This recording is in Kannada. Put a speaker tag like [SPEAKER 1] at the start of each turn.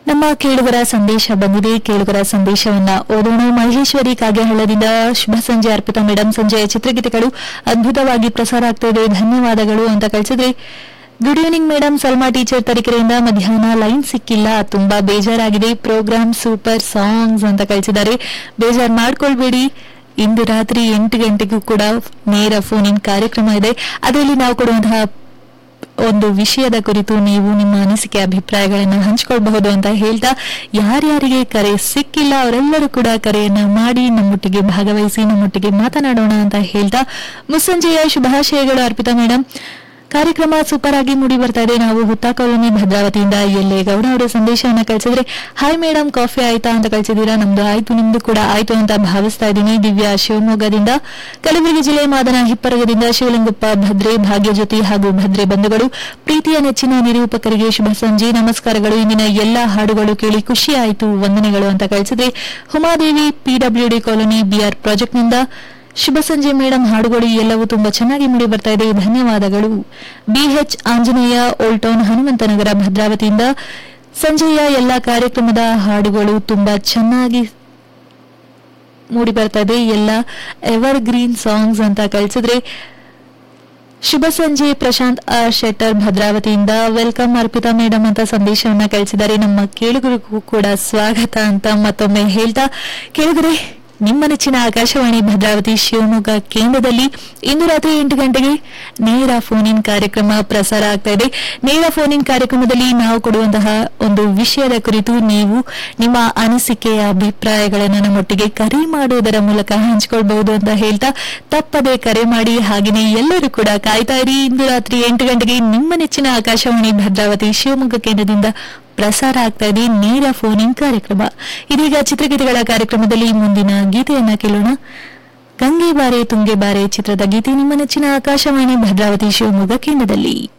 [SPEAKER 1] ನಮ್ಮ ಕೇಳುಗರ ಸಂದೇಶ ಬಂದಿದೆ ಕೇಳುಗರ ಸಂದೇಶವನ್ನ ಓದೋಣ ಮಹೇಶ್ವರಿ ಕಾಗೆಹಳ್ಳದಿಂದ ಶುಭ ಸಂಜೆ ಅರ್ಪಿತಾ ಮೇಡಮ್ ಸಂಜೆಯ ಚಿತ್ರಗೀತೆಗಳು ಅದ್ಭುತವಾಗಿ ಪ್ರಸಾರ ಆಗ್ತಾ ಇದೆ ಧನ್ಯವಾದಗಳು ಅಂತ ಕಳಿಸಿದ್ರೆ good evening madam Salma teacher ತರೀಕೆರೆಯಿಂದ ಮಧ್ಯಾಹ್ನ ಲೈನ್ ಸಿಕ್ಕಿಲ್ಲ ತುಂಬಾ ಬೇಜಾರಾಗಿದೆ ಪ್ರೋಗ್ರಾಮ್ ಸೂಪರ್ ಸಾಂಗ್ಸ್ ಅಂತ ಕಳಿಸಿದ್ದಾರೆ ಬೇಜಾರ್ ಮಾಡ್ಕೊಳ್ಬೇಡಿ ಇಂದು ರಾತ್ರಿ ಎಂಟು ಗಂಟೆಗೂ ಕೂಡ ನೇರ ಫೋನ್ ಇನ್ ಕಾರ್ಯಕ್ರಮ ಇದೆ ಅದರಲ್ಲಿ ನಾವು ಕೊಡುವಂತಹ ಒಂದು ವಿಷಯದ ಕುರಿತು ನೀವು ನಿಮ್ಮ ಅನಿಸಿಕೆ ಅಭಿಪ್ರಾಯಗಳನ್ನು ಹಂಚಿಕೊಳ್ಬಹುದು ಅಂತ ಹೇಳ್ತಾ ಯಾರ್ಯಾರಿಗೆ ಕರೆ ಸಿಕ್ಕಿಲ್ಲ ಅವರೆಲ್ಲರೂ ಕೂಡ ಕರೆಯನ್ನ ಮಾಡಿ ನಮ್ಮೊಟ್ಟಿಗೆ ಭಾಗವಹಿಸಿ ನಮ್ಮೊಟ್ಟಿಗೆ ಮಾತನಾಡೋಣ ಅಂತ ಹೇಳ್ತಾ ಮುಸ್ಸಂಜೆಯ ಶುಭಾಶಯಗಳು ಅರ್ಪಿತಾ ಮೇಡಮ್ ಕಾರ್ಯಕ್ರಮ ಸೂಪರ್ ಆಗಿ ಮೂಡಿ ಬರ್ತಾ ಇದೆ ನಾವು ಹುತ್ತಾ ಕಾಲೋನಿ ಭದ್ರಾವತಿಯಿಂದ ಎಲ್ಲೇ ಗೌಡ ಅವರ ಸಂದೇಶವನ್ನ ಕಳಿಸಿದ್ರೆ ಹಾಯ್ ಮೇಡಮ್ ಕಾಫಿ ಆಯ್ತಾ ಅಂತ ಕಳಿಸಿದೀರಾ ನಮ್ದು ಆಯ್ತು ನಿಮ್ದು ಕೂಡ ಆಯ್ತು ಅಂತ ಭಾವಿಸ್ತಾ ಇದ್ದೀನಿ ದಿವ್ಯಾ ಶಿವಮೊಗ್ಗದಿಂದ ಕಲಬುರಗಿ ಜಿಲ್ಲೆ ಮಾದನ ಹಿಪ್ಪರಗದಿಂದ ಶಿವಲಿಂಗಪ್ಪ ಭದ್ರೆ ಭಾಗ್ಯಜ್ಯೋತಿ ಹಾಗೂ ಭದ್ರೆ ಬಂಧುಗಳು ಪ್ರೀತಿಯ ನೆಚ್ಚಿನ ನಿರೂಪಕರಿಗೆ ಶುಭ ಸಂಜೆ ನಮಸ್ಕಾರಗಳು ಇಂದಿನ ಎಲ್ಲಾ ಹಾಡುಗಳು ಕೇಳಿ ಖುಷಿ ಆಯಿತು ವಂದನೆಗಳು ಅಂತ ಕಳಿಸಿದ್ರೆ ಹುಮಾದೇವಿ ಪಿಡಬ್ಲ್ಯೂಡಿ ಕಾಲೋನಿ ಬಿಆರ್ ಪ್ರಾಜೆಕ್ಟ್ನಿಂದ ಶುಭ ಸಂಜೆ ಮೇಡಮ್ ಹಾಡುಗಳು ಎಲ್ಲವೂ ತುಂಬಾ ಚೆನ್ನಾಗಿ ಮೂಡಿ ಬರ್ತಾ ಇದೆ ಧನ್ಯವಾದಗಳು BH Anjaneya old town Hanumanthanagar ಭದ್ರಾವತಿಯಿಂದ ಸಂಜೆಯ ಎಲ್ಲ ಕಾರ್ಯಕ್ರಮದ ಹಾಡುಗಳು ತುಂಬಾ ಚೆನ್ನಾಗಿ ಮೂಡಿ ಬರ್ತಾ ಇದೆ ಎಲ್ಲ ಎವರ್ ಗ್ರೀನ್ ಸಾಂಗ್ಸ್ ಅಂತ ಕಳಿಸಿದ್ರೆ ಶುಭ ಸಂಜೆ ಪ್ರಶಾಂತ್ ಆರ್ ಶೆಟ್ಟರ್ ಭದ್ರಾವತಿಯಿಂದ ವೆಲ್ಕಮ್ ಅರ್ಪಿತಾ ಮೇಡಮ್ ಅಂತ ಸಂದೇಶವನ್ನ ಕಳಿಸಿದ್ದಾರೆ ನಮ್ಮ ಕೇಳುಗರಿಗೂ ಕೂಡ ಸ್ವಾಗತ ಅಂತ ಮತ್ತೊಮ್ಮೆ ಹೇಳ್ತಾ ಕೇಳಿದರೆ ನಿಮ್ಮ ನೆಚ್ಚಿನ ಆಕಾಶವಾಣಿ ಭದ್ರಾವತಿ ಶಿವಮೊಗ್ಗ ಕೇಂದ್ರದಲ್ಲಿ ಇಂದು ರಾತ್ರಿ ಎಂಟು ಗಂಟೆಗೆ ನೇರ ಫೋನ್ ಇನ್ ಕಾರ್ಯಕ್ರಮ ಪ್ರಸಾರ ಆಗ್ತಾ ಇದೆ ನೇರ ಫೋನ್ ಇನ್ ಕಾರ್ಯಕ್ರಮದಲ್ಲಿ ನಾವು ಕೊಡುವಂತಹ ಒಂದು ವಿಷಯದ ಕುರಿತು ನೀವು ನಿಮ್ಮ ಅನಿಸಿಕೆಯ ಅಭಿಪ್ರಾಯಗಳನ್ನು ನಮ್ಮೊಟ್ಟಿಗೆ ಕರೆ ಮಾಡುವುದರ ಮೂಲಕ ಹಂಚಿಕೊಳ್ಬಹುದು ಅಂತ ಹೇಳ್ತಾ ತಪ್ಪದೆ ಕರೆ ಮಾಡಿ ಹಾಗೆಯೇ ಎಲ್ಲರೂ ಕೂಡ ಕಾಯ್ತಾ ಇರಿ ಇಂದು ರಾತ್ರಿ ಎಂಟು ಗಂಟೆಗೆ ನಿಮ್ಮ ನೆಚ್ಚಿನ ಆಕಾಶವಾಣಿ ಭದ್ರಾವತಿ ಶಿವಮೊಗ್ಗ ಕೇಂದ್ರದಿಂದ ಪ್ರಸಾರ ಆಗ್ತಾ ಇದೆ ನೇರ ಫೋನ್ ಇನ್ ಕಾರ್ಯಕ್ರಮ ಇದೀಗ ಚಿತ್ರಗೀತೆಗಳ ಕಾರ್ಯಕ್ರಮದಲ್ಲಿ ಮುಂದಿನ ಗೀತೆಯನ್ನ ಕೇಳೋಣ ಗಂಗೆ ಬಾರೆ ತುಂಗೆ ಬಾರೆ ಚಿತ್ರದ ಗೀತೆ ನಿಮ್ಮ ನೆಚ್ಚಿನ ಆಕಾಶವಾಣಿ ಭದ್ರಾವತಿ ಶಿವಮೊಗ್ಗ ಕೇಂದ್ರದಲ್ಲಿ